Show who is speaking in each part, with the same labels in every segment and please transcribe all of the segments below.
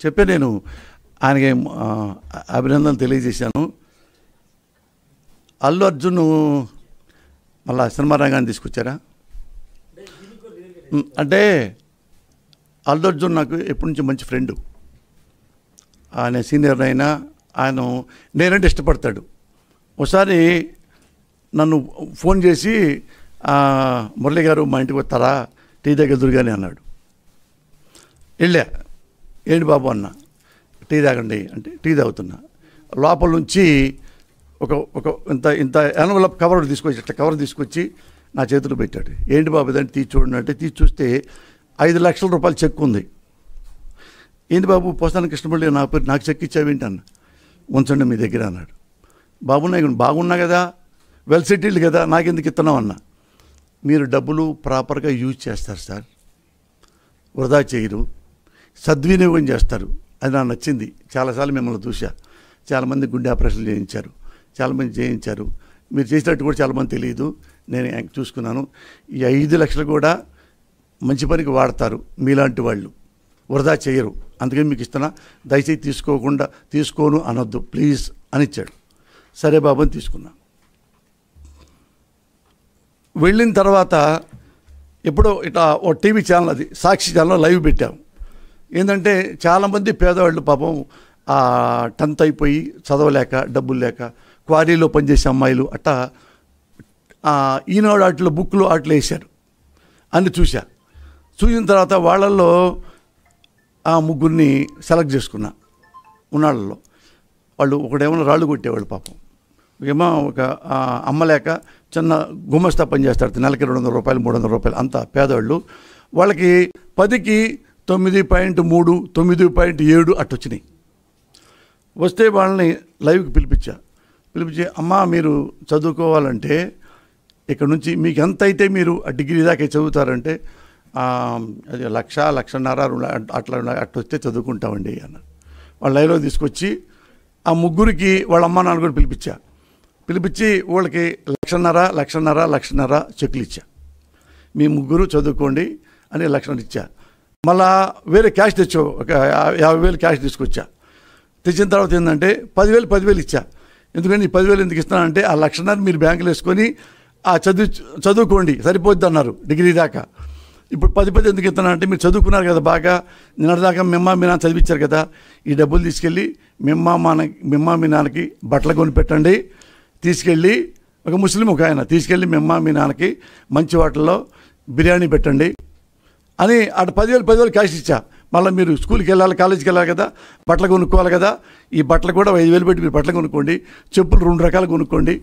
Speaker 1: చెప్పే నేను ఆయనకి ఆ, అభినందనలు తెలియజేశాను అల్లు అర్జున్ మళ్ళా సినిమా రంగాన్ని తీసుకొచ్చారా ఉమ్, అంటే అల్లు అర్జున్ నాకు ఎప్పటి నుంచి మంచి ఫ్రెండ్ ఆయన సీనియర్ అయినా ఆయన నేనంటే ఇష్టపడతాడు ఒకసారి నన్ను ఫోన్ చేసి ఆ, మురళి గారు మా ఇంటికి వస్తారా టీ దగ్గర దుర్గాని అన్నాడు వెళ్ళా ఏంటి బాబు అన్న టీ తాగండి అంటే టీ తాగుతున్నా లోపల నుంచి ఒక ఒక ఇంత ఇంత ఎన్వలప్ కవర్ ఒకటి తీసుకొచ్చి ఇట్లా కవర్ తీసుకొచ్చి నా చేతిలో పెట్టాడు ఏంటి బాబు ఇదంటే తీసి చూడండి అంటే తీసి చూస్తే ఐదు లక్షల రూపాయలు చెక్ ఉంది ఏంటి బాబు పోస్తాను కృష్ణపల్లి నా పేరు నాకు చెక్ ఇచ్చావేంటి అన్న ఉంచండి మీ దగ్గర అన్నాడు బాగున్నాయి బాగున్నా కదా వెల్ సెటిల్డ్ కదా నాకెందుకు ఇస్తున్నావు అన్న మీరు డబ్బులు ప్రాపర్గా యూజ్ చేస్తారు సార్ వృధా చేయరు సద్వినియోగం చేస్తారు అది నాకు నచ్చింది చాలాసార్లు మిమ్మల్ని చూసా చాలామంది గుండె ఆపరేషన్లు చేయించారు చాలామంది చేయించారు మీరు చేసినట్టు కూడా చాలామంది తెలియదు నేను యాక్ చూసుకున్నాను ఈ ఐదు లక్షలు కూడా మంచి పనికి వాడతారు మీలాంటి వాళ్ళు వృధా చేయరు అందుకని మీకు ఇస్తున్నా దయచేసి తీసుకోకుండా తీసుకోను అనొద్దు ప్లీజ్ అని ఇచ్చాడు సరే బాబు అని తీసుకున్నా వెళ్ళిన తర్వాత ఎప్పుడో ఇట్లా ఓ టీవీ ఛానల్ అది సాక్షి ఛానల్ లైవ్ పెట్టాం ఏంటంటే చాలామంది పేదవాళ్ళు పాపం ఆ టెన్త్ అయిపోయి చదవలేక డబ్బులు లేక క్వారీలో పనిచేసే అమ్మాయిలు అట్టా ఆ, ఈనాడు వాటిలో బుక్లు వాటిలో వేశారు అని చూసా చూసిన తర్వాత వాళ్ళల్లో ఆ ముగ్గురిని సెలెక్ట్ చేసుకున్నా ఉన్నాళ్ళలో వాళ్ళు ఒకడేమో రాళ్ళు కొట్టేవాళ్ళు పాపం ఏమో ఒక ఆ, అమ్మ లేక చిన్న గుమస్తా పని చేస్తారు నెలకి రెండు వందల రూపాయలు మూడు వందల రూపాయలు అంత పేదవాళ్ళు వాళ్ళకి పదికి తొమ్మిది పాయింట్ మూడు తొమ్మిది పాయింట్ ఏడు అట్టొచ్చినాయి వస్తే వాళ్ళని లైవ్కి పిలిపించా పిలిపించి అమ్మా మీరు చదువుకోవాలంటే ఇక్కడ నుంచి మీకు ఎంత అయితే మీరు ఆ డిగ్రీ దాకా చదువుతారంటే ఆ, అది లక్ష లక్షన్నర రెండు అట్లా అట్లా వస్తే చదువుకుంటామండి అన్నారు వాళ్ళ లైవ్లో తీసుకొచ్చి ఆ ముగ్గురికి వాళ్ళ అమ్మ నాన్న కూడా పిలిపించా పిలిపించి వాళ్ళకి లక్షన్నర లక్షన్నర లక్షన్నర చెక్కులు ఇచ్చా మీ ముగ్గురు చదువుకోండి అని లక్షణం ఇచ్చా మళ్ళా వేరే క్యాష్ తెచ్చో ఒక యా- యాభై వేలు క్యాష్ తీసుకొచ్చా తెచ్చిన తర్వాత ఏంటంటే పదివేలు పదివేలు ఇచ్చా ఎందుకంటే ఈ పదివేలు ఎందుకు ఇస్తానంటే ఆ లక్షణాన్ని మీరు బ్యాంకులో వేసుకొని ఆ చదువు చదువుకోండి సరిపోద్ది అన్నారు డిగ్రీ దాకా ఇప్పుడు పది పది ఎందుకు ఇస్తానంటే మీరు చదువుకున్నారు కదా బాగా నిన్నటిదాకా మిమ్మ మీ నాన్న చదివించారు కదా ఈ డబ్బులు తీసుకెళ్ళి మిమ్మ మన మిమ్మ మీ నాన్నకి బట్టలు కొని పెట్టండి తీసుకెళ్ళి ఒక ముస్లిం ఒక ఆయన తీసుకెళ్ళి మిమ్మ మీ నాన్నకి మంచి వాటిల్లో బిర్యానీ పెట్టండి అని అటు పదివేలు పదివేలు క్యాష్ ఇచ్చా మళ్ళీ మీరు స్కూల్కి వెళ్ళాలి కాలేజీకి వెళ్ళాలి కదా బట్టలు కొనుక్కోవాలి కదా ఈ బట్టలు కూడా ఐదు వేలు పెట్టి మీరు బట్టలు కొనుక్కోండి చెప్పులు రెండు రకాలు కొనుక్కోండి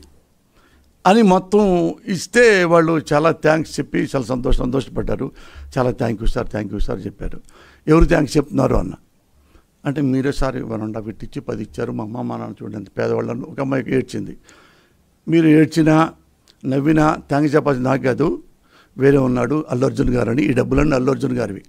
Speaker 1: అని మొత్తం ఇస్తే వాళ్ళు చాలా థ్యాంక్స్ చెప్పి చాలా సంతోష సంతోషపడ్డారు చాలా thank you sir thank you sir చెప్పారు ఎవరు థ్యాంక్స్ చెప్తున్నారు అన్న అంటే మీరే సార్ ఇవ్వనండా పెట్టించి పది ఇచ్చారు మా అమ్మ మా నాన్న చూడండి పేదవాళ్ళను ఒక అమ్మాయికి ఏడ్చింది మీరు ఏడ్చినా నవ్వినా థ్యాంక్స్ చెప్పాల్సింది నాకు కాదు వేరే ఉన్నాడు అల్లు అర్జున్ గారు అని ఈ డబ్బులన్నీ అల్లు అర్జున్ గారివి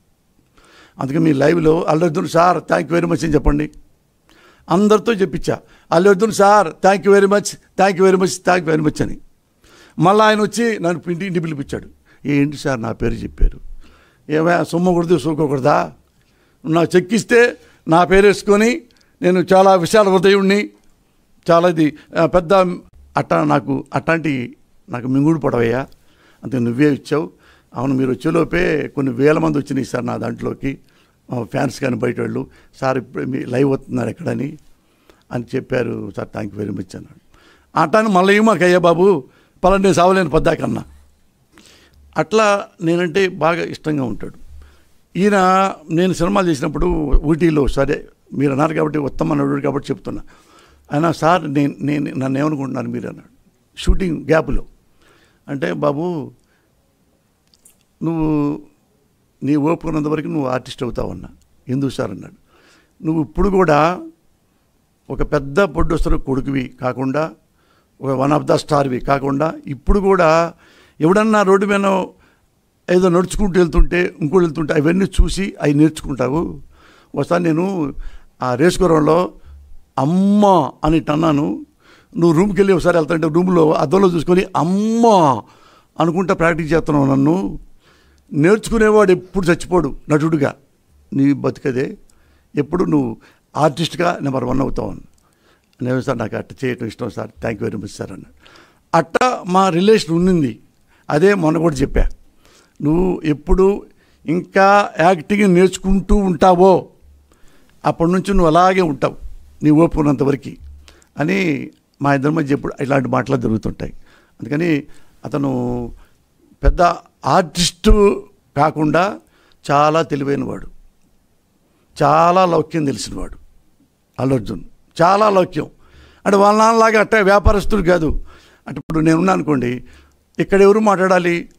Speaker 1: అందుకే మీ లైవ్లో Allu Arjun sir thank you very much అని చెప్పండి అందరితో చెప్పించా Allu Arjun sir thank you very much thank you very much thank you very much అని మళ్ళీ ఆయన వచ్చి నన్ను ఇంటి ఇంటి పిలిపించాడు ఏంటి సార్ నా పేరు చెప్పారు ఏమైనా సొమ్మకూడదు సూకోకూడదా నాకు చెక్కిస్తే నా పేరు వేసుకొని నేను చాలా విశాల హృదయుణ్ణి చాలా ఇది ఆ, పెద్ద అట్ట నాకు అట్లాంటి నాకు మింగుడు పడవయ్యా అంతే నువ్వే ఇచ్చావు అవును మీరు వచ్చేలోపే కొన్ని వేల మంది వచ్చినాయి సార్ నా దాంట్లోకి ఆ, ఫ్యాన్స్ కానీ బయట వాళ్ళు సార్ ఇప్పుడు మీ లైవ్ వస్తున్నారు ఎక్కడని అని చెప్పారు sir thank you very much అన్నాడు అట్టాను మళ్ళీ మాకు అయ్యా బాబు పలానా నేను సావలేను పద్దాకన్నా అట్లా నేనంటే బాగా ఇష్టంగా ఉంటాడు ఈయన నేను సినిమాలు చేసినప్పుడు ఊటీలో సరే మీరు అన్నారు కాబట్టి ఉత్తమ నటుడు కాబట్టి చెప్తున్నా ఆయన సార్ నేను నేను నన్ను ఏమనుకుంటున్నారు మీరు అన్నాడు షూటింగ్ గ్యాప్లో అంటే బాబు నువ్వు నీ ఓపుకున్నంత వరకు నువ్వు ఆర్టిస్ట్ అవుతావన్నా ఎందుకు సార్ అన్నాడు నువ్వు ఇప్పుడు కూడా ఒక పెద్ద ప్రొడ్యూసర్ కొడుకువి కాకుండా ఒక వన్ ఆఫ్ ద స్టార్వి కాకుండా ఇప్పుడు కూడా ఎవడన్నా రోడ్డు మీద ఏదో నడుచుకుంటూ వెళ్తుంటే ఇంకోటి వెళ్తుంటే అవన్నీ చూసి అవి నేర్చుకుంటావు ఒకసారి నేను ఆ రేసుగురంలో అమ్మ అని అన్నాను నువ్వు రూమ్కి వెళ్ళి ఒకసారి వెళ్తుంటే రూమ్లో అద్దంలో చూసుకొని అమ్మ అనుకుంటా ప్రాక్టీస్ చేస్తున్నావు నన్ను నేర్చుకునేవాడు ఎప్పుడు చచ్చిపోడు నటుడుగా నీ బతికదే ఎప్పుడు నువ్వు ఆర్టిస్ట్గా నెంబర్ వన్ అవుతావు అని నేను సార్ నాకు అట్ట చేయటం ఇష్టం sir thank you very much sir అన్నాడు అట్ట మా రిలేషన్ ఉన్నింది అదే మొన్న కూడా చెప్పా నువ్వు ఎప్పుడు ఇంకా యాక్టింగ్ నేర్చుకుంటూ ఉంటావో అప్పటి నుంచి నువ్వు అలాగే ఉంటావు నీ ఓపుకున్నంత వరకు అని మా ఇద్దరి మధ్య ఎప్పుడు ఇలాంటి మాటలు జరుగుతుంటాయి అందుకని అతను పెద్ద ఆర్టిస్టు కాకుండా చాలా తెలివైనవాడు చాలా లౌక్యం తెలిసినవాడు అల్లు అర్జున్ చాలా లౌక్యం అంటే వాళ్ళ నాన్నలాగా అట్ట వ్యాపారస్తుడు కాదు అంటే ఇప్పుడు నేను ఉన్నాను అనుకోండి ఇక్కడ ఎవరు మాట్లాడాలి